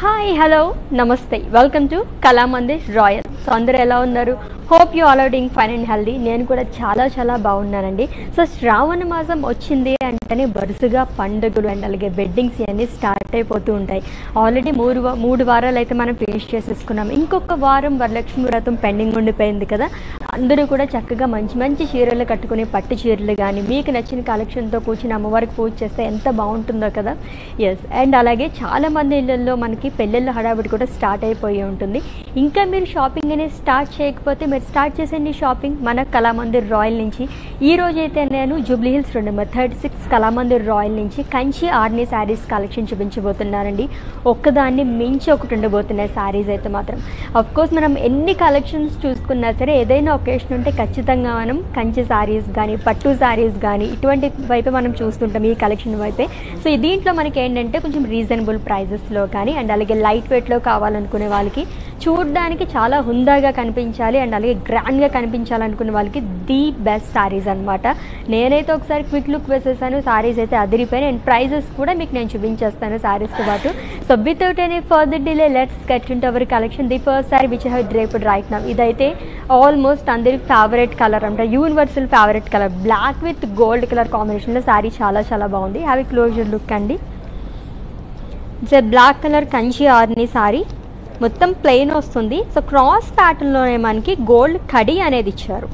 Hi hello నమస్తే welcome to Kalamandir royal so అందరూ ఎలా ఉన్నారు hope you all doing fine and healthy నేను కూడా చాలా చాలా బాగున్నానండి సో శ్రావణ మాసం వచ్చింది అంటేనే వరుసగా పండుగలు అండ్ అలాగే వెడ్డింగ్స్ ఇవన్నీ స్టార్ట్ అయిపోతూ ఉంటాయి ఆల్రెడీ మూడు వా- మూడు వారాలు అయితే మనం ఫినిష్ చేసేసుకున్నాం ఇంకొక వారం వరలక్ష్మి వ్రతం పెండింగ్ ఉండిపోయింది కదా అందరూ కూడా చక్కగా మంచి మంచి చీరలు కట్టుకుని పట్టు చీరలు కానీ మీకు నచ్చిన కలెక్షన్తో కూర్చుని అమ్మవారికి పూజ చేస్తే ఎంత బాగుంటుందో కదా ఎస్ అండ్ అలాగే చాలా మంది ఇళ్ళల్లో మనకి పెళ్ళిళ్ళ హడావిడి కూడా స్టార్ట్ అయిపోయి ఉంటుంది ఇంకా మీరు షాపింగ్ అనేది స్టార్ట్ చేయకపోతే మీరు స్టార్ట్ చేసేయండి షాపింగ్ మన కళామందిర్ రాయల్ నుంచి ఈ రోజు అయితే నేను జూబ్లీ హిల్స్ రెండు number thirty six Kalamandir royal నుంచి కంచి ఆర్నీ శారీస్ కలెక్షన్ చూపించబోతున్నానండి ఒక్కదాన్ని మించి ఒకటి ఉండబోతున్నాయి శారీస్ అయితే మాత్రం అఫ్ కోర్స్ మనం ఎన్ని కలెక్షన్స్ చూసుకున్నా సరే ఏదైనా ఒకేషన్ ఉంటే ఖచ్చితంగా మనం కంచి శారీస్ కానీ పట్టు శారీస్ కానీ ఇటువంటి వైపే మనం చూస్తుంటాం ఈ కలెక్షన్ వైపే సో ఈ దీంట్లో మనకి ఏంటంటే కొంచెం రీజనబుల్ ప్రైజెస్లో కానీ అండ్ అలాగే లైట్ వెయిట్లో కావాలనుకునే వాళ్ళకి చూడడానికి చాలా హుందాగా కనిపించాలి అండ్ అలాగే గ్రాండ్గా కనిపించాలనుకునే వాళ్ళకి ది బెస్ట్ శారీస్ అనమాట నేనైతే ఒకసారి క్విక్ లుక్ వేసేసాను శారీస్ అయితే అదిరిపోయినాయి అండ్ ప్రైజెస్ కూడా మీకు నేను చూపించేస్తాను శారీస్తో పాటు so without any further delay let's get in our collection the first sari which have draped right now ఇదైతే ఆల్మోస్ట్ అందరి ఫేవరెట్ కలర్ అంటే universal favourite colour black with gold colour కాంబినేషన్లో శారీ చాలా చాలా బాగుంది హ్యావ్ ఈ క్లోజర్ లుక్ అండి it's black colour Kanchi Arni sari మొత్తం plain వస్తుంది సో క్రాస్ ప్యాటర్న్లోనే మనకి గోల్డ్ కడి అనేది ఇచ్చారు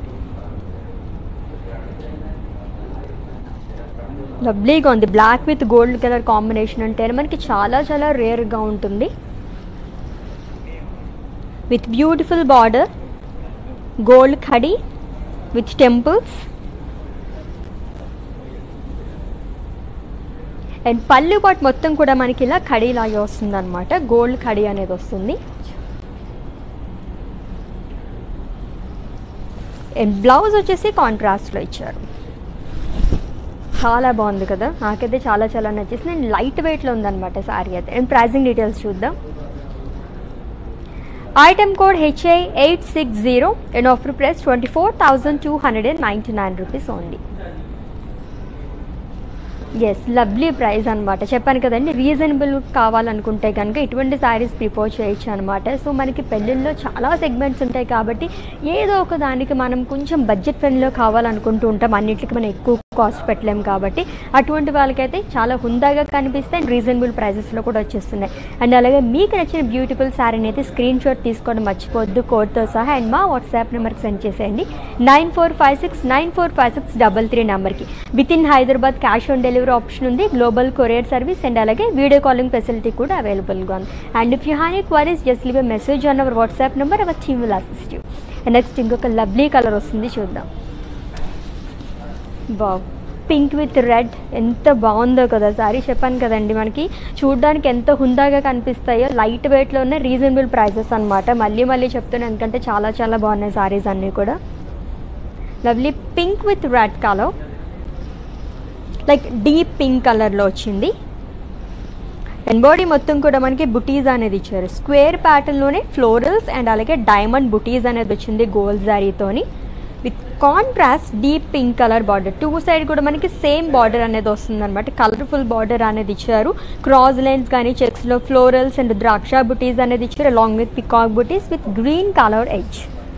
లవ్లీగా ఉంది black with gold colour combination అంటే మనకి చాలా చాలా రేర్గా ఉంటుంది విత్ బ్యూటిఫుల్ బార్డర్ గోల్డ్ కడి విత్ టెంపుల్స్ అండ్ పళ్ళు పాటు మొత్తం కూడా మనకి ఇలా కడీలాగే వస్తుంది అనమాట గోల్డ్ కడీ అనేది వస్తుంది అండ్ బ్లౌజ్ వచ్చేసి కాంట్రాస్ట్లో ఇచ్చారు చాలా బాగుంది కదా నాకైతే చాలా చాలా నచ్చేసింది అండ్ లైట్ వెయిట్లో ఉందన్నమాట సారీ అయితే అండ్ ప్రైజింగ్ డీటెయిల్స్ చూద్దాం item code HI eight six zero and offer price twenty four thousand two hundred and ninety nine rupees only yes lovely price అనమాట చెప్పాను కదండి రీజనబుల్ కావాలనుకుంటే కనుక ఇటువంటి శారీస్ ప్రిపోజ్ చేయొచ్చు అనమాట సో మనకి పెళ్ళిళ్ళలో చాలా సెగ్మెంట్స్ ఉంటాయి కాబట్టి ఏదో ఒక దానికి మనం కొంచెం బడ్జెట్ ఫ్రెండ్లో కావాలనుకుంటూ ఉంటాం అన్నిటికీ మనం ఎక్కువ కాస్ట్ పెట్టలేం కాబట్టి అటువంటి వాళ్ళకైతే చాలా హుందాగా కనిపిస్తాయి అండ్ రీజనబుల్ ప్రైజెస్లో కూడా వచ్చేస్తున్నాయి అండ్ అలాగే మీకు నచ్చిన బ్యూటిఫుల్ శారీని అయితే స్క్రీన్ షాట్ తీసుకోవడం మర్చిపోవద్దు కోడ్తో సహా అండ్ మా వాట్సాప్ నెంబర్కి సెండ్ చేసేయండి nine four five six nine four five six double three నెంబర్కి with in Hyderabad cash on delivery option ఉంది గ్లోబల్ కొరియర్ సర్వీస్ అండ్ అలాగే వీడియో కాలింగ్ ఫెసిలిటీ కూడా అవైలబుల్గా ఉంది and if you have queries just leave message on our WhatsApp number our team will assist you next ఇంకొక lovely colour వస్తుంది చూద్దాం బావ్ pink with red ఎంత బాగుందో కదా సారీ చెప్పాను కదండి మనకి చూడడానికి ఎంత హుందాగా కనిపిస్తాయో లైట్ వెయిట్లోనే రీజనబుల్ ప్రైజెస్ అనమాట మళ్ళీ మళ్ళీ చెప్తున్నాను ఎందుకంటే చాలా చాలా బాగున్నాయి సారీస్ అన్నీ కూడా lovely pink with red colour like deep pink కలర్లో వచ్చింది అండ్ బాడీ మొత్తం కూడా మనకి బుటీస్ అనేది ఇచ్చారు స్క్వేర్ ప్యాటర్న్లోనే ఫ్లోరల్స్ అండ్ అలాగే డైమండ్ బుటీస్ అనేది వచ్చింది గోల్డ్ జారీతోని with contrast deep pink colour border two side కూడా మనకి సేమ్ బార్డర్ అనేది వస్తుంది అనమాట కలర్ఫుల్ బార్డర్ అనేది ఇచ్చారు క్రాస్ లైన్స్ కానీ చెక్స్లో ఫ్లోరల్స్ అండ్ ద్రాక్ష బుటీస్ అనేది ఇచ్చారు అలాంగ్ విత్ పికాక్ బుటీస్ with green colour edge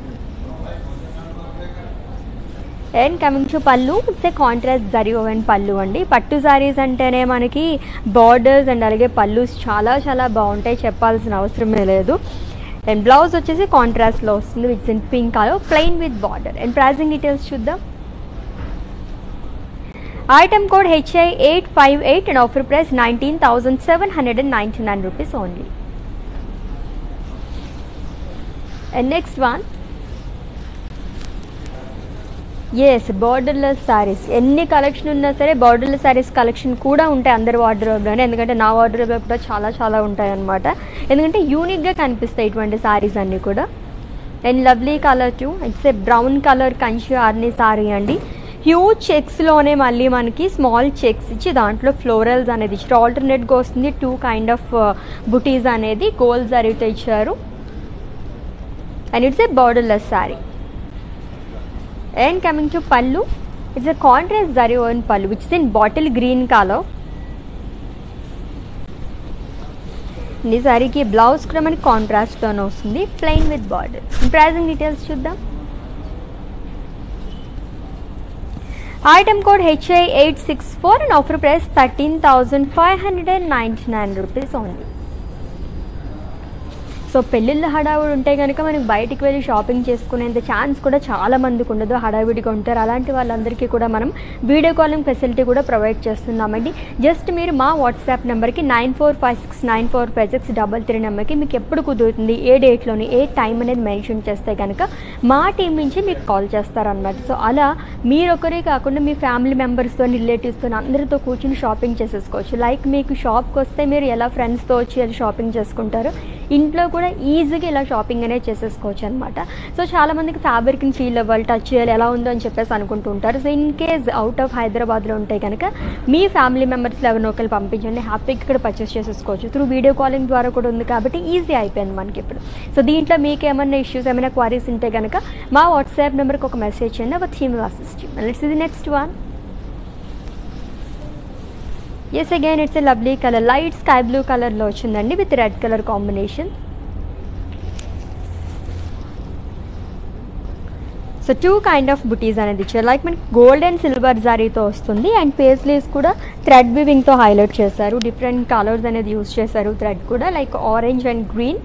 and coming to పళ్ళు it's a contrast zari woven పళ్ళు అండి పట్టు సారీస్ అంటేనే మనకి బార్డర్స్ అండ్ అలాగే పళ్ళు చాలా చాలా బాగుంటాయి చెప్పాల్సిన అవసరమే లేదు అండ్ బ్లౌజ్ వచ్చేసి కాంట్రాస్ట్లో వస్తుంది with in pink colour plain with border and pricing details చూద్దాం item code HI eight five eight and offer price nineteen thousand seven hundred and ninety nine rupees only and next one yes borderless saris ఎన్ని collection ఉన్నా సరే borderless saris collection కూడా ఉంటాయి అందరి వార్డ్రోబ్లోనే ఎందుకంటే నా వార్డ్రోబ్లో కూడా చాలా చాలా ఉంటాయి అనమాట ఎందుకంటే యూనిక్గా కనిపిస్తాయి ఇటువంటి శారీస్ అన్నీ కూడా and lovely colour too it's a brown colour Kanchi Arni sari అండి హ్యూజ్ చెక్స్లోనే మళ్ళీ మనకి స్మాల్ చెక్స్ ఇచ్చి దాంట్లో ఫ్లోరల్స్ అనేది ఇచ్చారు ఆల్టర్నేట్గా వస్తుంది టూ కైండ్ ఆఫ్ బుటీస్ అనేది గోల్డ్ జరీతో ఇచ్చారు and it's a borderless sari and coming to pallu it's a contrast zari woven pallu which is in bottle green color ఈ శారీకి బ్లౌజ్ కూడా మనకి కాంట్రాస్ట్తోనే వస్తుంది plain with border pricing details చూద్దాం item code HI eight six four and offer price thirteen thousand five hundred and ninety nine rupees only so పెళ్ళిళ్ళ హడావుడి ఉంటే కనుక మనకి బయటికి వెళ్ళి షాపింగ్ చేసుకునేంత ఛాన్స్ కూడా చాలా మందికి ఉండదు హడావిడిగా ఉంటారు అలాంటి వాళ్ళందరికీ కూడా మనం వీడియో కాలింగ్ ఫెసిలిటీ కూడా ప్రొవైడ్ చేస్తున్నామండి జస్ట్ మీరు మా వాట్సాప్ నెంబర్కి nine four five six nine four five six double three నెంబర్కి మీకు ఎప్పుడు కుదురుతుంది ఏ డేట్లోని ఏ టైం అనేది మెన్షన్ చేస్తే కనుక మా టీం నుంచి మీకు కాల్ చేస్తారనమాట సో అలా మీరు ఒకరే కాకుండా మీ ఫ్యామిలీ మెంబర్స్తో రిలేటివ్స్తో అందరితో కూర్చుని షాపింగ్ చేసేసుకోవచ్చు లైక్ మీకు షాప్కి వస్తే మీరు ఎలా ఫ్రెండ్స్తో వచ్చి ఎలా షాపింగ్ చేసుకుంటారో ఇంట్లో కూడా ఈజీగా ఇలా షాపింగ్ అనేది చేసేసుకోవచ్చు అనమాట సో చాలా మందికి ఫ్యాబ్రిక్ని ఫీల్ అవ్వాలి టచ్ చేయాలి ఎలా ఉందో అని చెప్పేసి అనుకుంటూ ఉంటారు so in case out of హైదరాబాద్లో ఉంటే కనుక మీ ఫ్యామిలీ మెంబర్స్లో ఎవరినో ఒకరు పంపించండి హ్యాపీగా ఇక్కడ పర్చేస్ చేసేసుకోవచ్చు త్రూ వీడియో కాలింగ్ ద్వారా కూడా ఉంది కాబట్టి ఈజీ అయిపోయింది మనకి ఇప్పుడు సో దీంట్లో మీకు ఏమైనా ఇష్యూస్ ఏమైనా క్వారీస్ ఉంటే కనుక మా వాట్సాప్ నెంబర్కి ఒక మెసేజ్ చేయండి ఒక థీమ్ అసిస్ట్ లెట్స్ ఇది next one yes again it's a lovely colour light sky blue కలర్లో వచ్చిందండి with red colour combination so two kind of బుటీస్ అనేది ఇచ్చారు లైక్ మనకి గోల్డ్ అండ్ సిల్వర్ జారీతో వస్తుంది అండ్ పేస్లీస్ కూడా థ్రెడ్ వివింగ్తో హైలైట్ చేశారు డిఫరెంట్ కలర్స్ అనేది యూస్ చేశారు థ్రెడ్ కూడా like orange and green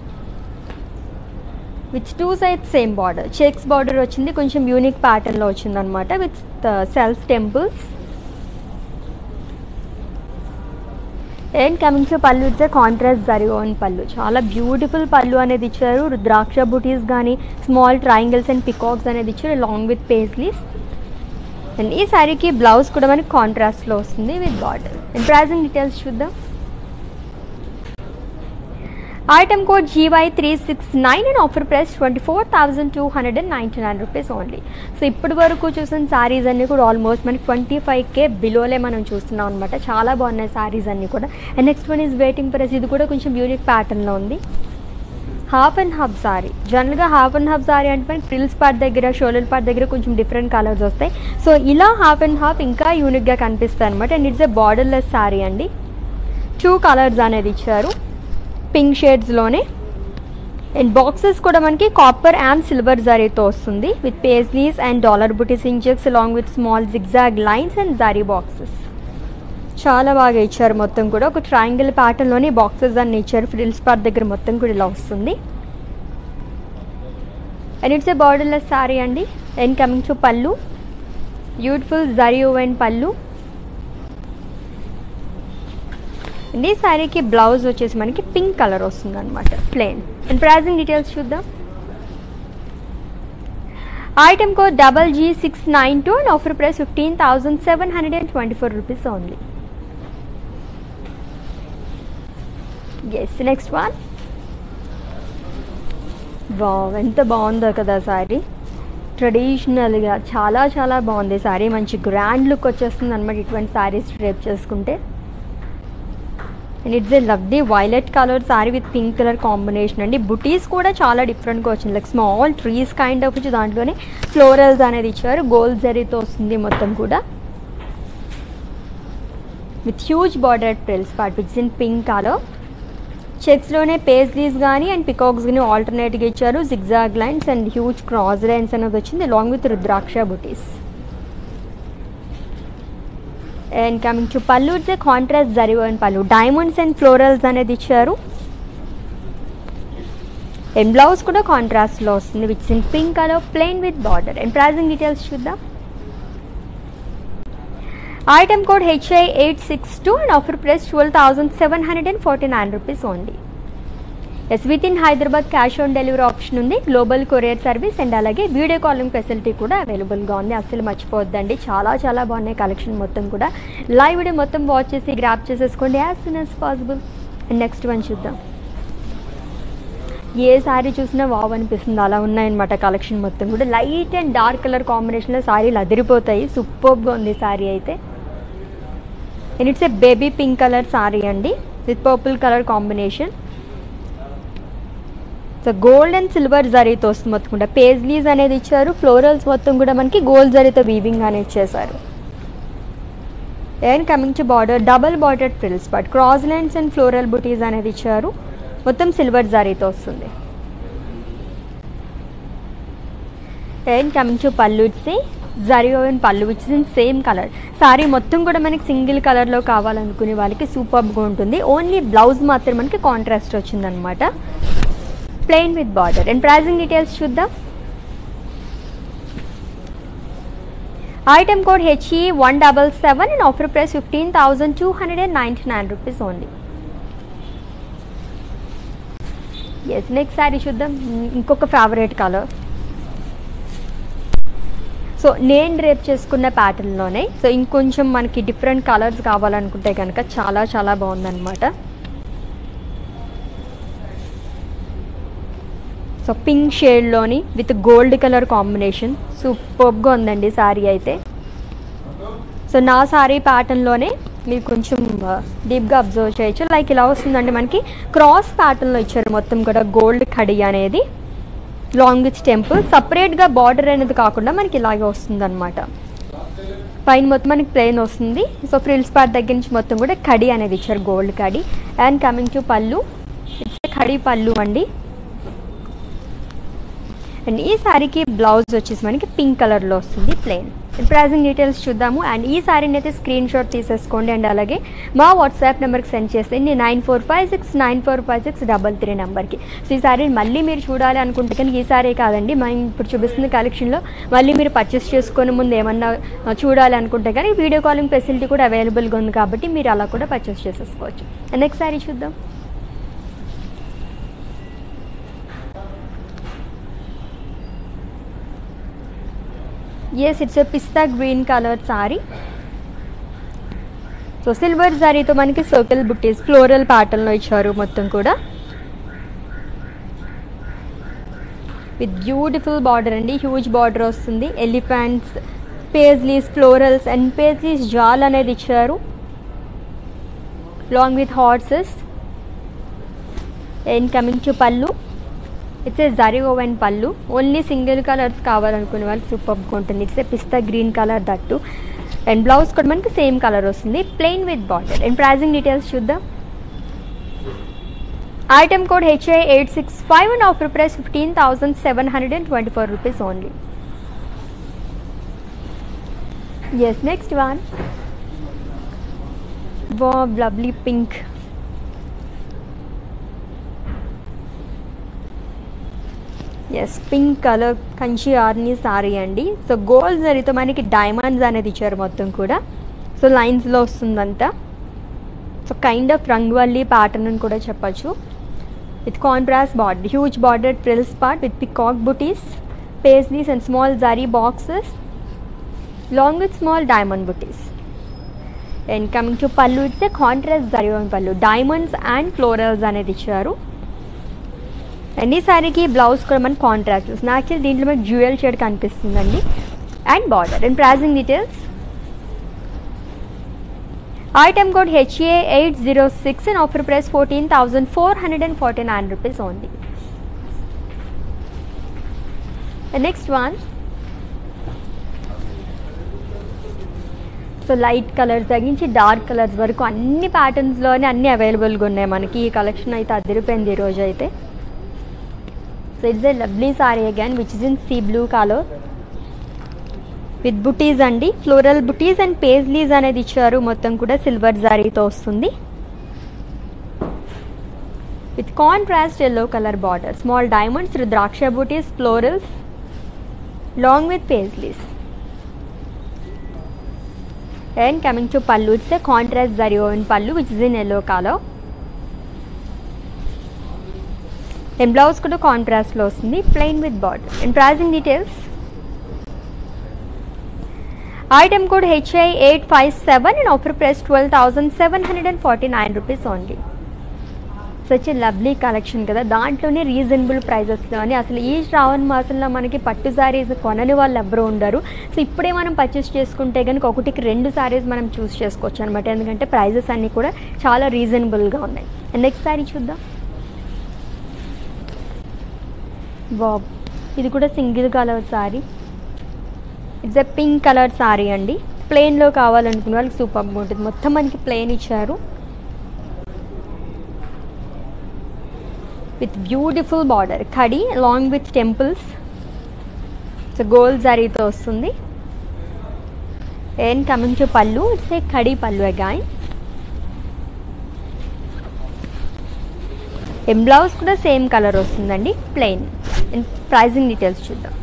with two side same border checks border వచ్చింది కొంచెం యూనిక్ ప్యాటర్న్లో వచ్చింది అనమాట with self temples and coming to పళ్ళు ఇచ్చే కాంట్రాస్ట్ జరీ ఓన్ పళ్ళు చాలా బ్యూటిఫుల్ పళ్ళు అనేది ఇచ్చారు రుద్రాక్ష బుటీస్ కానీ స్మాల్ ట్రయాంగిల్స్ అండ్ పికాక్స్ అనేది ఇచ్చారు లాంగ్ విత్ పేస్లీస్ అండ్ ఈ శారీకి బ్లౌజ్ కూడా మనకి కాంట్రాస్ట్లో వస్తుంది with border and pricing details చూద్దాం item code G Y three six nine and offer price twenty four thousand two hundred and ninety nine rupees only so ఇప్పటి వరకు చూసిన శారీస్ అన్నీ కూడా ఆల్మోస్ట్ మనకి ట్వంటీ ఫైవ్ కే బిలోలే మనం చూస్తున్నాం అనమాట చాలా బాగున్నాయి శారీస్ అన్నీ కూడా and next one is waiting price ఇది కూడా కొంచెం యూనిక్ ప్యాటర్న్లో ఉంది హాఫ్ అండ్ హాఫ్ సారీ జనరల్గా హాఫ్ అండ్ హాఫ్ సారీ అంటే మనకి ఫ్రిల్స్ పార్ట్ దగ్గర షోల్డర్ పార్ట్ దగ్గర కొంచెం డిఫరెంట్ కలర్స్ వస్తాయి సో ఇలా హాఫ్ అండ్ హాఫ్ ఇంకా యూనిక్గా కనిపిస్తాయి అనమాట and it's a borderless sari అండి టూ కలర్స్ అనేది ఇచ్చారు పింక్ షేడ్స్లోనే అండ్ బాక్సెస్ కూడా మనకి కాపర్ అండ్ సిల్వర్ జరీతో వస్తుంది విత్ పేస్లీస్ అండ్ డాలర్ బుటీస్ in checks along with small zigzag lines and zari boxes చాలా బాగా ఇచ్చారు మొత్తం కూడా ఒక ట్రయాంగిల్ ప్యాటర్న్లోనే బాక్సెస్ అన్ని ఇచ్చారు ఫ్రిల్స్ పార్ట్ దగ్గర మొత్తం కూడా ఇలా వస్తుంది and it's a borderless sari అండి అండ్ కమింగ్ టు పళ్ళు బ్యూటిఫుల్ జరీ ఓవెన్ పళ్ళు అండ్ ఈ శారీకి బ్లౌజ్ వచ్చేసి మనకి పింక్ కలర్ వస్తుంది అనమాట ప్లెయిన్ అండ్ ప్రైజింగ్ డీటెయిల్స్ చూద్దాం item code double G six nine two and offer price fifteen thousand seven hundred and twenty four rupees only yes next one wow ఎంత బాగుందో కదా శారీ ట్రెడిషనల్గా చాలా చాలా బాగుంది శారీ మంచి గ్రాండ్ లుక్ వచ్చేస్తుంది అనమాట ఇటువంటి శారీస్ రేప్ చేసుకుంటే and it's a lovely violet colour sorry with pink colour combination అండి బుటీస్ కూడా చాలా డిఫరెంట్గా వచ్చింది like small trees kind of వచ్చి దాంట్లోనే ఫ్లోరల్స్ అనేది ఇచ్చారు గోల్డ్ జరీతో వస్తుంది మొత్తం కూడా with huge border frills part విట్స్ ఇన్ పింక్ కలర్ చెక్స్లోనే పేస్లీస్ కానీ అండ్ పికాక్స్ కానీ ఆల్టర్నేట్గా ఇచ్చారు zigzag lines and huge cross lines అనేది వచ్చింది అలాంగ్ విత్ రుద్రాక్ష బుటీస్ అండ్ కమింగ్ టు పళ్ళు ఇట్స్ కాంట్రాస్ట్ జరివన్ పళ్ళు డైమండ్స్ అండ్ ఫ్లోరల్స్ అనేది ఇచ్చారు అండ్ బ్లౌజ్ కూడా కాంట్రాస్ట్లో వస్తుంది which in pink colour plain with border and pricing details చూద్దాం item code HI eight six two and offer price twelve thousand seven hundred and forty nine rupees only yes with in Hyderabad cash on delivery option ఉంది global courier service and అలాగే video calling facility కూడా అవైలబుల్గా ఉంది అస్సలు మర్చిపోవద్దండి చాలా చాలా బాగున్నాయి కలెక్షన్ మొత్తం కూడా లైవ్ వీడియో మొత్తం వాచ్ చేసి గ్రాప్ చేసేసుకోండి as soon as possible and next one చూద్దాం ఏ శారీ చూసినా వావ్ అనిపిస్తుంది అలా ఉన్నాయన్నమాట కలెక్షన్ మొత్తం కూడా లైట్ అండ్ డార్క్ కలర్ కాంబినేషన్లో శారీలు అదిరిపోతాయి సూపర్గా ఉంది శారీ అయితే and it's a baby pink colour sari అండి with purple colour combination so gold and silver జరీతో వస్తుంది మొత్తం కూడా పేజ్లీస్ అనేది ఇచ్చారు ఫ్లోరల్స్ మొత్తం కూడా మనకి గోల్డ్ జరీతో వీవింగ్ అనేది ఇచ్చేసారు and coming to border double border frills but cross lines and floral బుటీస్ అనేది ఇచ్చారు మొత్తం సిల్వర్ జారీతో వస్తుంది అండ్ కమింగ్ టు పళ్ళు ఇచ్చి జరీ ఓవెన్ పళ్ళు which is in same colour sari మొత్తం కూడా మనకి సింగిల్ కలర్లో కావాలనుకునే వాళ్ళకి సూపర్గా ఉంటుంది ఓన్లీ బ్లౌజ్ మాత్రం మనకి కాంట్రాస్ట్ వచ్చిందనమాట plain with border and pricing details చూద్దాం item code H E one double seven and offer price fifteen thousand two hundred and ninety nine rupees only yes next sari చూద్దాం ఇంకొక ఫేవరెట్ కలర్ సో నేను రేపు చేసుకున్న ప్యాటర్న్లోనే so ఇంకొంచెం మనకి different colours కావాలనుకుంటే కనుక చాలా చాలా బాగుందన్నమాట సో పింక్ షేడ్లోని విత్ గోల్డ్ కలర్ కాంబినేషన్ సూపర్గా ఉందండి శారీ అయితే సో నా శారీ ప్యాటర్న్లోనే మీరు కొంచెం డీప్గా అబ్జర్వ్ చేయొచ్చు లైక్ ఇలా వస్తుందండి మనకి క్రాస్ ప్యాటర్న్లో ఇచ్చారు మొత్తం కూడా గోల్డ్ కడి అనేది లాంగ్ టెంపుల్ సపరేట్గా బార్డర్ అనేది కాకుండా మనకి ఇలాగే వస్తుంది అనమాట పైన మొత్తం మనకి ప్లెయిన్ వస్తుంది సో ఫ్రిల్స్ పార్ట్ దగ్గర నుంచి మొత్తం కూడా కడి అనేది ఇచ్చారు గోల్డ్ కడి అండ్ కమింగ్ టు పళ్ళు ఇట్స్ కడి పళ్ళు అండి అండ్ ఈ శారీకి బ్లౌజ్ వచ్చేసి మనకి పింక్ కలర్లో వస్తుంది ప్లెయిన్ ప్రైజింగ్ డీటెయిల్స్ చూద్దాము అండ్ ఈ శారీని అయితే స్క్రీన్ షాట్ తీసేసుకోండి అండ్ అలాగే మా వాట్సాప్ నెంబర్కి సెండ్ చేస్తే నేను nine four five six nine four five six double three నెంబర్కి సో ఈ శారీని మళ్ళీ మీరు చూడాలి అనుకుంటే కానీ ఈ శారీ కాదండి మనం ఇప్పుడు చూపిస్తున్న కలెక్షన్లో మళ్ళీ మీరు పర్చేస్ చేసుకునే ముందు ఏమన్నా ఆ, చూడాలి అనుకుంటే కానీ వీడియో కాలింగ్ ఫెసిలిటీ కూడా అవైలబుల్గా ఉంది కాబట్టి మీరు అలా కూడా పర్చేస్ చేసేసుకోవచ్చు నెక్స్ట్ శారీ చూద్దాం yes it's a pista green colour sari so silver సారీతో మనకి సర్కిల్ బుట్టీస్ ఫ్లోరల్ ప్యాటర్న్లో ఇచ్చారు మొత్తం కూడా విత్ బ్యూటిఫుల్ బార్డర్ అండి హ్యూజ్ బార్డర్ వస్తుంది elephants paisleys florals and paisleys jaal అనేది ఇచ్చారు long with horses and coming to పళ్ళు it's a zari woven pallu only single colours కావాలనుకునే వాళ్ళకి సూపర్గా ఉంటుంది it's a pista green colour దట్టు అండ్ బ్లౌజ్ కూడా మనకి సేమ్ కలర్ వస్తుంది plain with border and pricing details చూద్దాం item code HI eight six five and offer price fifteen thousand seven hundred and twenty four rupees only yes next one బాబ్ lovely pink yes pink colour Kanchi Arni sari అండి so gold జరీతో మనకి diamonds అనేది ఇచ్చారు మొత్తం కూడా so లైన్స్లో వస్తుందంతా so kind of rangavalli pattern అని కూడా చెప్పచ్చు with contrast border huge border trills part with peacock booties paisleys and small zari boxes long with small diamond booties and coming to పళ్ళు it's a contrast zari pallu diamonds and florals అనేది ఇచ్చారు and ఈ శారీకి blouse కూడా మనకి కాంట్రాస్ట్ వస్తుంది actually దీంట్లో మనకి జ్యువెల్ షేడ్ కనిపిస్తుందండి and border and pricing details item code H A eight zero six and offer price fourteen thousand four hundred and forty nine rupees only next one so light colours తగ్గించి dark colours వరకు అన్ని ప్యాటర్న్స్లోనే అన్ని అవైలబుల్గా ఉన్నాయి మనకి ఈ collection అయితే అదిరిపోయింది ఈరోజు అయితే so it's a lovely sari again which is in sea blue colour with booties అండి ఫ్లోరల్ బుటీస్ అండ్ పేజ్లీస్ అనేది ఇచ్చారు మొత్తం కూడా సిల్వర్ జారీతో వస్తుంది with contrast yellow colour border small diamonds draksha booties florals long with paisleys and coming to పళ్ళు it's a contrast zari woven pallu which is in yellow colour and blouse కూడా కాంట్రాస్ట్లో వస్తుంది plain with border and pricing details item code HI eight five seven and offer price twelve thousand seven hundred and forty nine rupees only such a lovely collection కదా దాంట్లోనే reasonable ప్రైజెస్లోని అసలు ఈ శ్రావణ మాసంలో మనకి పట్టు శారీస్ కొనని వాళ్ళు ఎవరు ఉండరు సో ఇప్పుడే మనం పర్చేస్ చేసుకుంటే కనుక ఒకటికి రెండు శారీస్ మనం చూస్ చేసుకోవచ్చు అనమాట ఎందుకంటే ప్రైజెస్ అన్నీ కూడా చాలా రీజనబుల్గా ఉన్నాయి నెక్స్ట్ శారీ చూద్దాం బాబ్ ఇది కూడా single colour sari it's a pink colour sorry అండి ప్లెయిన్లో కావాలనుకున్న వాళ్ళకి సూపర్గా ఉంటుంది మొత్తం మనకి ప్లెయిన్ ఇచ్చారు విత్ బ్యూటిఫుల్ బార్డర్ కడి along with temples so gold జరీతో వస్తుంది అండ్ కమింగ్ టు పళ్ళు ఇట్స్ ఏ కడి పళ్ళు అగాయన్ ఎం బ్లౌజ్ కూడా సేమ్ కలర్ వస్తుందండి ప్లెయిన్ ప్రైజింగ్ డీటెయిల్స్ చూద్దాం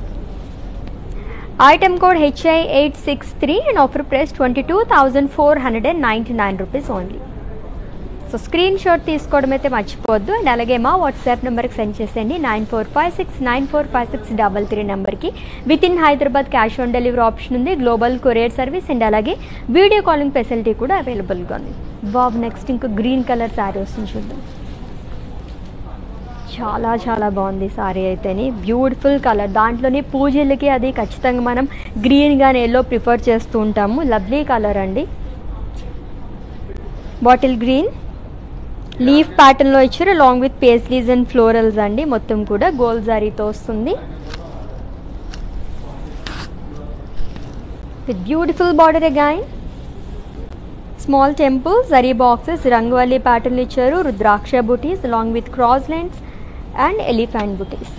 item code HI eight six three and offer price twenty two thousand four hundred and ninety nine rupees only so screenshot తీసుకోవడం అయితే మర్చిపోవద్దు and అలాగే మా WhatsApp నెంబర్కి send చేసేయండి nine four five six nine four five six double three నెంబర్కి with in Hyderabad cash on delivery option ఉంది global courier service and అలాగే వీడియో కాలింగ్ ఫెసిలిటీ కూడా అవైలబుల్గా ఉంది బాబ్ నెక్స్ట్ ఇంకో గ్రీన్ కలర్ శారీ వస్తుంది చూద్దాం చాలా చాలా బాగుంది సారీ అయితేని బ్యూటిఫుల్ కలర్ దాంట్లోనే పూజలకి అది ఖచ్చితంగా మనం గ్రీన్ కానీ ఎల్లో ప్రిఫర్ చేస్తూ ఉంటాము లవ్లీ కలర్ అండి బాటిల్ గ్రీన్ లీఫ్ ప్యాటర్న్లో ఇచ్చారు along with paisleys and florals అండి మొత్తం కూడా గోల్డ్ జారీతో వస్తుంది with beautiful border again small temple zari boxes rangavalli ప్యాటర్న్లు ఇచ్చారు rudraksha booties along with cross lines and elephant booties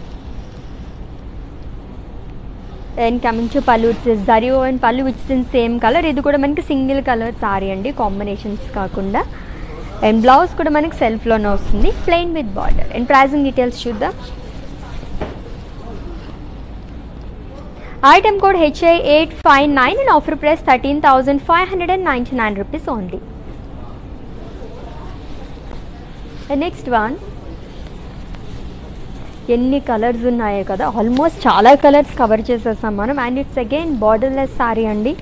and coming to పళ్ళు ఇట్స్ జరియో and pallu which in same colour ఇది కూడా మనకి సింగిల్ కలర్ సారీ అండి కాంబినేషన్స్ కాకుండా అండ్ బ్లౌజ్ కూడా మనకి సెల్ఫ్లోనే వస్తుంది plain with border and pricing details చూద్దాం item code HI eight five nine and offer price thirteen thousand five hundred and ninety nine rupees only next one ఎన్ని colours ఉన్నాయో కదా ఆల్మోస్ట్ చాలా కలర్స్ కవర్ చేసేస్తాం మనం and it's again borderless sari అండి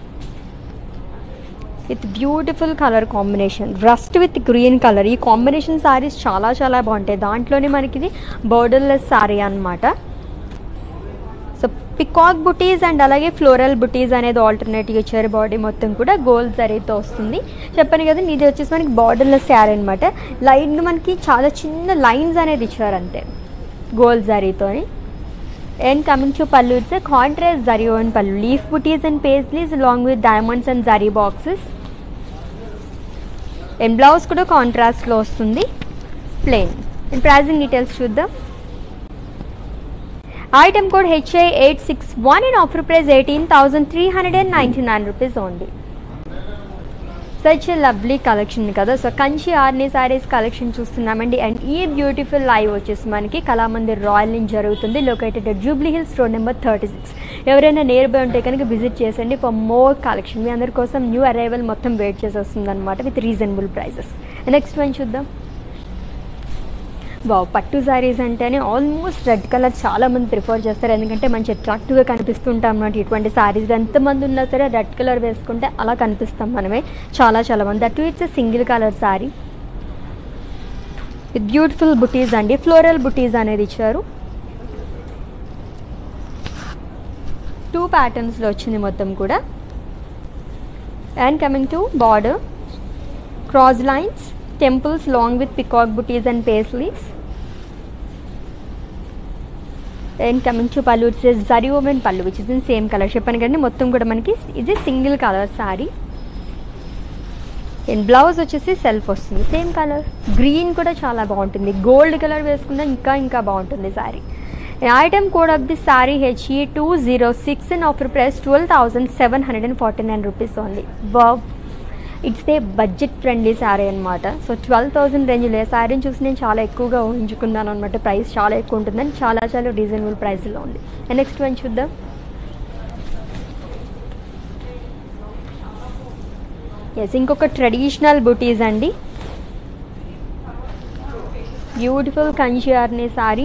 with beautiful colour combination rust with green colour ఈ combination saris చాలా చాలా బాగుంటాయి దాంట్లోనే మనకి ఇది బోర్డర్లెస్ సారీ అనమాట సో పికాక్ బుటీస్ అండ్ అలాగే ఫ్లోరల్ బుటీస్ అనేది ఆల్టర్నేటివ్ ఇచ్చారు బాడీ మొత్తం కూడా గోల్డ్ జరీతో వస్తుంది చెప్పాను కదా ఇది వచ్చేసి మనకి బార్డర్లెస్ శారీ అనమాట లైన్ మనకి చాలా చిన్న లైన్స్ అనేది ఇచ్చారు అంతే గోల్డ్ జరీతోని అండ్ కమింగ్ టు పళ్ళు it's contrast zari and pallu leaf booties and paisleys along with diamonds and zari boxes and blouse కూడా కాంట్రాస్ట్లో వస్తుంది ప్లెయిన్ అండ్ ప్రైజింగ్ డీటెయిల్స్ చూద్దాం item code HI eight six one and offer price eighteen thousand three hundred and ninety nine rupees only such lovely collection కదా so Kanchi Arni saris collection చూస్తున్నామండి and ఈ beautiful live వచ్చేసి మనకి Kalamandir royal నుంచి జరుగుతుంది located at Jubilee Hills road number thirty six ఎవరైనా near by ఉంటే కనుక విజిట్ చేసండి ఫర్ మోర్ కలెక్షన్ మీ అందరి కోసం న్యూ అరైవల్ మొత్తం వెయిట్ చేసి వస్తుంది అనమాట with reasonable prices next one చూద్దాం వావ్ పట్టు శారీస్ అంటేనే ఆల్మోస్ట్ రెడ్ కలర్ చాలా మంది ప్రిఫర్ చేస్తారు ఎందుకంటే మంచి అట్రాక్టివ్గా కనిపిస్తుంటాం అన్నమాట ఇటువంటి శారీస్ ఎంతమంది ఉన్నా సరే రెడ్ కలర్ వేసుకుంటే అలా కనిపిస్తాం మనమే చాలా చాలా మంది అటు it's single colour sari with beautiful booties అండి ఫ్లోరల్ బుటీస్ అనేది ఇచ్చారు టూ ప్యాటర్న్స్లో వచ్చింది మొత్తం కూడా and coming to border cross lines temples long with peacock booties and paisleys. And coming to పళ్ళు it's zari woven pallu which is in same colour చెప్పాను కానీ మొత్తం కూడా మనకి ఇది single colour sari and blouse వచ్చేసి సెల్ఫ్ వస్తుంది సేమ్ కలర్ గ్రీన్ కూడా చాలా బాగుంటుంది గోల్డ్ కలర్ వేసుకున్నా ఇంకా ఇంకా బాగుంటుంది sari item code of the sari H E two zero six and offer price twelve thousand seven hundred and forty nine rupees only wow it's a budget friendly sari అనమాట so twelve thousand రేంజ్లో శారీని చూసి నేను చాలా ఎక్కువగా ఊహించుకున్నాను అనమాట ప్రైస్ చాలా ఎక్కువ ఉంటుందని చాలా చాలా రీజనబుల్ ప్రైస్లో ఉంది నెక్స్ట్ వన్ చూద్దాం ఎస్ ఇంకొక ట్రెడిషనల్ బుటీస్ అండి బ్యూటిఫుల్ కంచియార్ని sari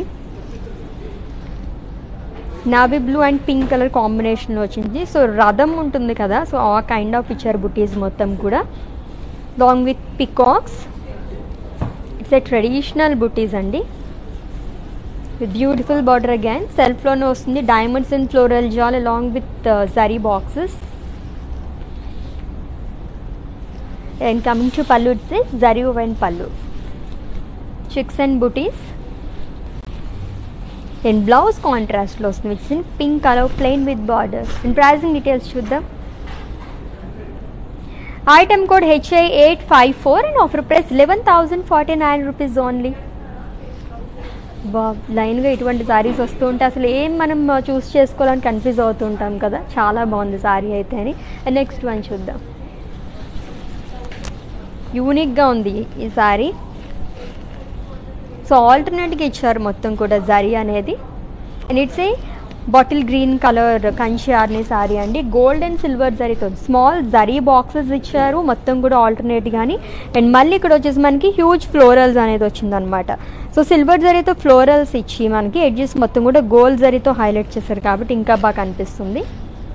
navy blue and pink colour కాంబినేషన్లో వచ్చింది సో రథం ఉంటుంది కదా సో ఆ కైండ్ ఆఫ్ ఇచ్చారు బుటీస్ మొత్తం కూడా long with peacocks it's a traditional బుటీస్ అండి విత్ బ్యూటిఫుల్ బార్డర్ అగైన్ సెల్ఫ్లోనే వస్తుంది diamonds and floral jaal along with zari boxes and coming to పళ్ళు it's zari and pallu checks and booties and blouse కాంట్రాస్ట్లో వస్తుంది విట్స్ in pink colour plain with border and pricing details చూద్దాం item code HI eight five four and offer price eleven thousand forty nine rupees only బా లైన్గా ఇటువంటి శారీస్ వస్తూ ఉంటే అసలు ఏం మనం చూస్ చేసుకోవాలని కన్ఫ్యూజ్ అవుతూ ఉంటాం కదా చాలా బాగుంది శారీ అయితే అని నెక్స్ట్ వన్ చూద్దాం యూనిక్గా ఉంది ఈ శారీ సో ఆల్టర్నేట్గా ఇచ్చారు మొత్తం కూడా జరీ అనేది and it's a bottle green colour Kanchi Arni sari అండి గోల్డ్ అండ్ సిల్వర్ జరీతో స్మాల్ జరీ బాక్సెస్ ఇచ్చారు మొత్తం కూడా ఆల్టర్నేట్ కానీ అండ్ మళ్ళీ ఇక్కడ వచ్చేసి మనకి హ్యూజ్ ఫ్లోరల్స్ అనేది వచ్చిందనమాట సో సిల్వర్ జరీతో ఫ్లోరల్స్ ఇచ్చి మనకి ఎడ్జెస్ మొత్తం కూడా గోల్డ్ జరీతో హైలైట్ చేశారు కాబట్టి ఇంకా బాగా కనిపిస్తుంది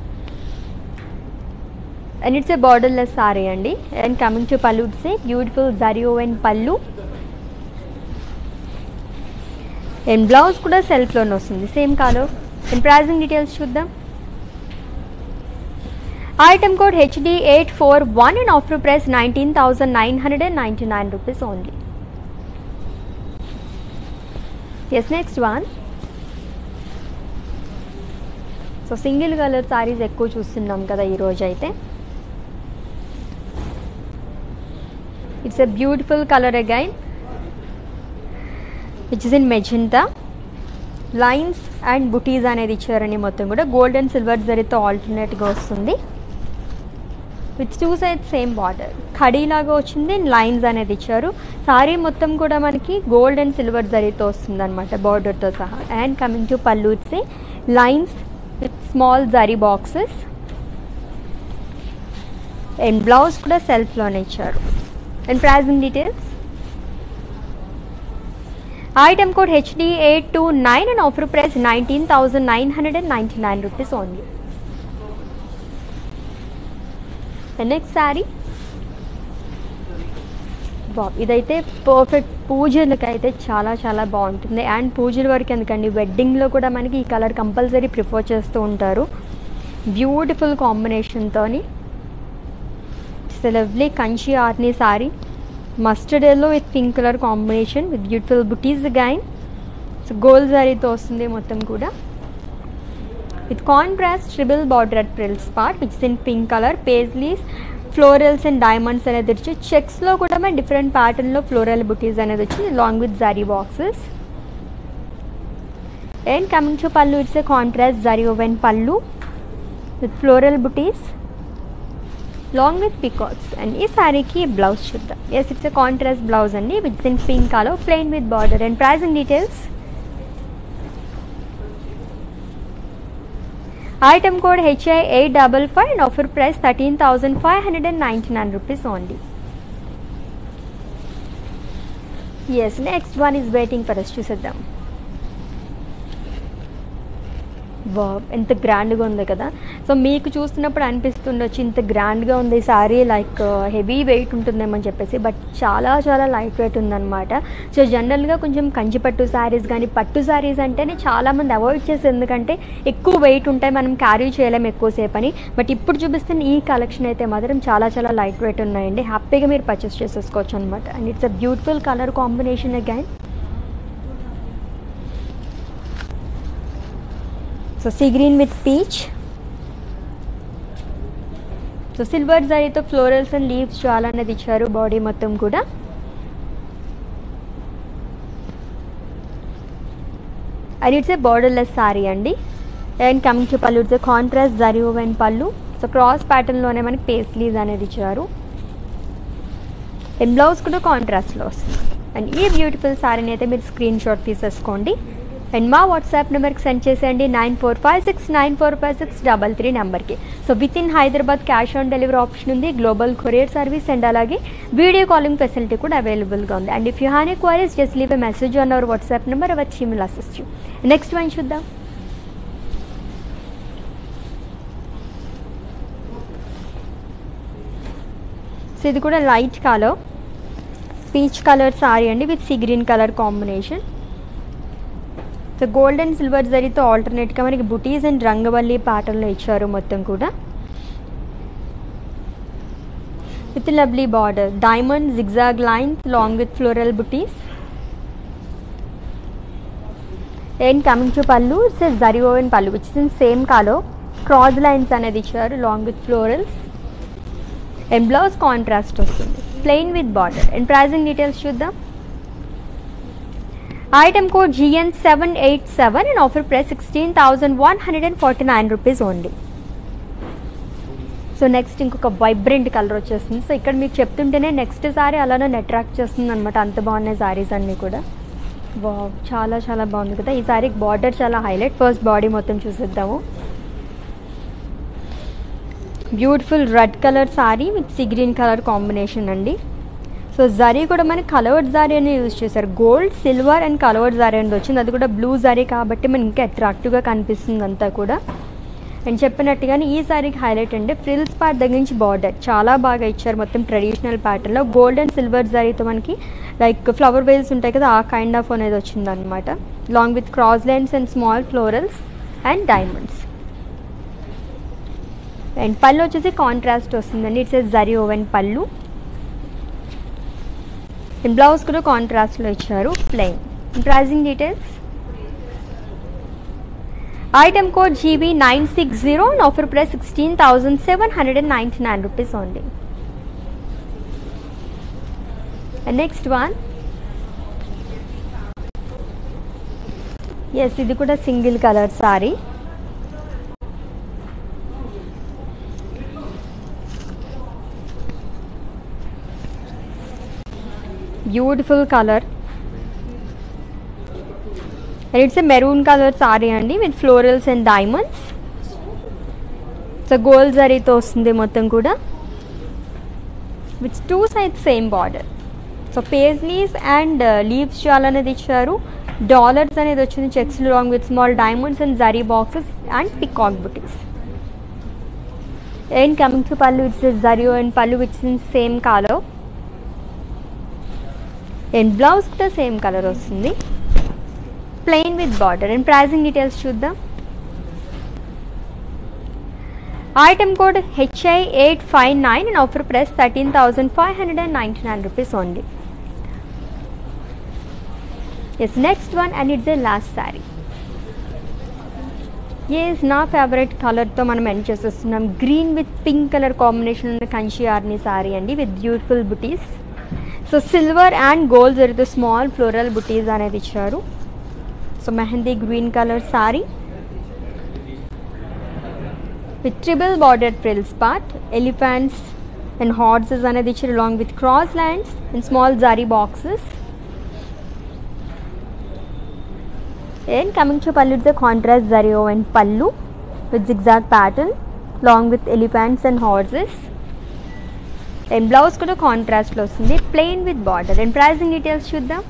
and it's a borderless sari అండి and coming to pallu it's a beautiful zari woven pallu and blouse కూడా సెల్ఫ్లోనే వస్తుంది సేమ్ కాలో అండ్ ప్రైజింగ్ డీటెయిల్స్ చూద్దాం item code HD eight four one and offer price nineteen thousand nine hundred and ninety nine rupees only yes next one so single colour saris ఎక్కువ చూస్తున్నాం కదా ఈరోజు అయితే it's a beautiful colour again which is in magenta lines and booties అనేది ఇచ్చారండి మొత్తం కూడా gold and silver జరీతో ఆల్టర్నేట్గా వస్తుంది with two side same border ఖడీ లాగా వచ్చింది అండ్ లైన్స్ అనేది ఇచ్చారు సారీ మొత్తం కూడా మనకి గోల్డ్ అండ్ సిల్వర్ జరీతో వస్తుంది అనమాట బార్డర్తో సహా and coming to pallu it's lines with small zari boxes and blouse కూడా సెల్ఫ్లోనే ఇచ్చారు and pricing details item code HD eight two nine and offer price nineteen thousand nine hundred and ninety nine rupees only next sari బాబ్ ఇదైతే perfect పూజలకి అయితే చాలా చాలా బాగుంటుంది అండ్ పూజల వరకు ఎందుకండి వెడ్డింగ్లో కూడా మనకి ఈ కలర్ కంపల్సరీ ప్రిఫర్ చేస్తూ ఉంటారు బ్యూటిఫుల్ కాంబినేషన్తోని it's lovely Kanchi Arni sari mustard yellow with pink colour combination with beautiful booties again so gold జారీతో వస్తుంది మొత్తం కూడా with contrast triple border at frills part which in pink colour paisleys florals and diamonds అనేది వచ్చి చెక్స్లో కూడా మన డిఫరెంట్ ప్యాటర్న్లో ఫ్లోరల్ బుటీస్ అనేది వచ్చింది long with zari boxes and coming to పళ్ళు it's a contrast zari woven pallu with floral booties long with peacocks and ఈ శారీకి బ్లౌజ్ చూద్దాం yes it's a contrast blouse అండి with in pink colour plain with border and pricing details item code HI eight double five and offer price thirteen thousand five hundred and ninety nine rupees only yes next one is waiting for అస్ చూసేద్దాం wow ఎంత గ్రాండ్గా ఉంది కదా so మీకు చూస్తున్నప్పుడు అనిపిస్తుండొచ్చు ఇంత గ్రాండ్గా ఉంది ఈ సారీ లైక్ హెవీ వెయిట్ ఉంటుందేమో అని చెప్పేసి బట్ చాలా చాలా లైట్ వెయిట్ ఉందన్నమాట సో జనరల్గా కొంచెం కంచిపట్టు శారీస్ కానీ పట్టు శారీస్ అంటేనే చాలామంది అవాయిడ్ చేసి ఎందుకంటే ఎక్కువ వెయిట్ ఉంటాయి మనం క్యారీ చేయలేము ఎక్కువసేపు అని బట్ ఇప్పుడు చూపిస్తున్న ఈ కలెక్షన్ అయితే మాత్రం చాలా చాలా లైట్ వెయిట్ ఉన్నాయండి హ్యాపీగా మీరు పర్చేస్ చేసేసుకోవచ్చు అనమాట and it's a beautiful colour combination again so sea green with peach so silver జరీతో ఫ్లోరల్స్ అండ్ లీవ్స్ చాలా అనేది ఇచ్చారు బాడీ మొత్తం కూడా and it's a borderless sari అండి అండ్ కమింగ్ టు పళ్ళు it's contrast zari woven pallu so cross ప్యాటర్న్లోనే మనకి పేస్లీస్ అనేది ఇచ్చారు అండ్ బ్లౌజ్ కూడా కాంట్రాస్ట్లో వస్తుంది అండ్ ఈ బ్యూటిఫుల్ సారీని అయితే మీరు స్క్రీన్ షాట్ తీసేసుకోండి అండ్ మా వాట్సాప్ నెంబర్కి సెండ్ చేసేయండి nine four five six nine four five six double three నెంబర్కి so with in Hyderabad cash on delivery option ఉంది గ్లోబల్ కొరియర్ సర్వీస్ అండ్ అలాగే వీడియో కాలింగ్ ఫెసిలిటీ కూడా అవైలబుల్గా ఉంది and if you have any queries just leave a message on our WhatsApp number our చీ will assist you next one చూద్దాం so ఇది కూడా light colour peach colour sorry అండి with sea green colour combination so gold and silver జరీతో ఆల్టర్నేట్గా మనకి బుటీస్ and రంగవల్లి ప్యాటర్న్లో ఇచ్చారు మొత్తం కూడా with lovely border diamond zigzag lines long with floral buttis and coming to పళ్ళు ఇట్స్ జరీ ఓవెన్ పళ్ళు which is in same colour cross lines అనేది ఇచ్చారు long with florals and blouse contrast వస్తుంది plain with border and pricing details చూద్దాం item code GN seven eight seven and offer price sixteen thousand one hundred and forty nine rupees only so next ఇంకొక vibrant colour వచ్చేస్తుంది so ఇక్కడ మీకు చెప్తుంటేనే next sorry అలానే attract చేస్తుంది అనమాట అంత బాగున్నాయి సారీస్ అన్నీ కూడా వావ్ చాలా చాలా బాగుంది కదా ఈ సారీకి బార్డర్ చాలా హైలైట్ ఫస్ట్ బాడీ మొత్తం చూసేద్దాము beautiful red colour sorry with sea green colour combination అండి సో జరీ కూడా మనకి కలవర్డ్ జారీ అని యూజ్ చేశారు గోల్డ్ సిల్వర్ అండ్ కలవర్డ్ జారీ అనేది వచ్చింది అది కూడా బ్లూ జారీ కాబట్టి మనకి ఇంకా అట్రాక్టివ్గా కనిపిస్తుంది అంతా కూడా అండ్ చెప్పినట్టుగానే ఈ సారీకి హైలైట్ అండి ఫ్రిల్స్ పార్ట్ దగ్గర నుంచి బార్డర్ చాలా బాగా ఇచ్చారు మొత్తం ట్రెడిషనల్ ప్యాటర్న్లో గోల్డ్ అండ్ సిల్వర్ జరీతో మనకి లైక్ ఫ్లవర్ వేల్స్ ఉంటాయి కదా ఆ కైండ్ ఆఫ్ అనేది వచ్చింది అనమాట long with cross lines and small florals and diamonds and pallu వచ్చేసి కాంట్రాస్ట్ వస్తుందండి ఇట్స్ జరీ ఓవెన్ పళ్ళు అండ్ బ్లౌజ్ కూడా కాంట్రాస్ట్లో ఇచ్చారు plain pricing details item code GB nine six zero and offer price sixteen thousand seven hundred and ninety nine rupees only and next one yes ఇది కూడా single colour sari beautiful colour and it's a maroon colour sorry అండి with florals and diamonds so gold జరీతో వస్తుంది మొత్తం కూడా with two sides same border so paisleys and leaves చాలనేది ఇచ్చారు dollars అనేది వచ్చింది checks long with small diamonds and zari boxes and peacock బుటీస్ అండ్ కమింగ్ టు పళ్ళు ఇట్స్ జరియో and pallu which in same colour and blouse కూడా సేమ్ కలర్ వస్తుంది plain with border and pricing details చూద్దాం item code HI eight five nine and offer price thirteen thousand five hundred and ninety nine rupees only yes next one and it's a last sari yes నా favourite కలర్తో మనం end చేసేస్తున్నాం green with pink colour combination ఉన్న కంచి ఆర్ని శారీ అండి with beautiful buttis so silver and gold జరిగితే small floral బుటీస్ అనేది ఇచ్చారు so mehendi green colour sorry with triple border frills part elephants and horses అనేది ఇచ్చారు along with cross lines and small zari boxes and coming to pallu it's contrast జరియో and pallu with zigzag pattern long with elephants and horses and blouse కూడా కాంట్రాస్ట్లో వస్తుంది plain with border and pricing details చూద్దాం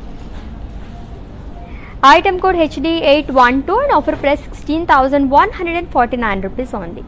item code HD eight one two and offer price sixteen thousand one hundred and forty nine rupees only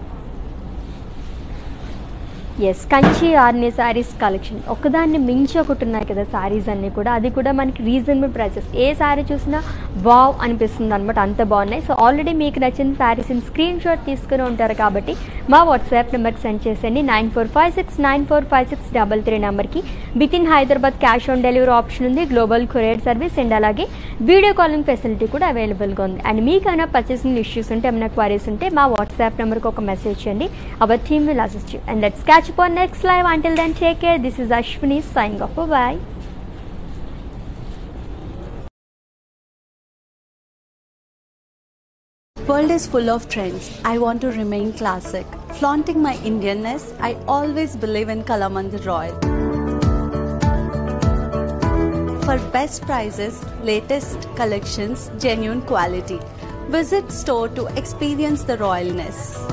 yes Kanchi Arni saris collection ఒకదాన్ని మించి ఒకటి ఉన్నాయి కదా శారీస్ అన్నీ కూడా అది కూడా మనకి రీజనబుల్ ప్రైసెస్ ఏ శారీ చూసినా వావ్ అనిపిస్తుంది అనమాట అంత బాగున్నాయి సో ఆల్రెడీ మీకు నచ్చిన శారీస్ని స్క్రీన్ షాట్ తీసుకుని ఉంటారు కాబట్టి మా వాట్సాప్ నెంబర్కి సెండ్ చేసేయండి nine four five six nine four five six double three నెంబర్కి with in Hyderabad cash on delivery option ఉంది గ్లోబల్ కొరియర్ సర్వీస్ అండ్ అలాగే వీడియో కాలింగ్ ఫెసిలిటీ కూడా అవైలబుల్గా ఉంది అండ్ మీకైనా పర్చేసింగ్ ఇష్యూస్ ఉంటే ఏమైనా క్వైరీస్ ఉంటే మా వాట్సాప్ నెంబర్కి ఒక మెసేజ్ చేయండి our team will assist you and let's catch up on next live until then take care this is Ashwini sign off bye World is full of trends. I want to remain classic. Flaunting my Indianness, I always believe in Kalamandir Royal. For best prices, latest collections, genuine quality. Visit store to experience the royalness.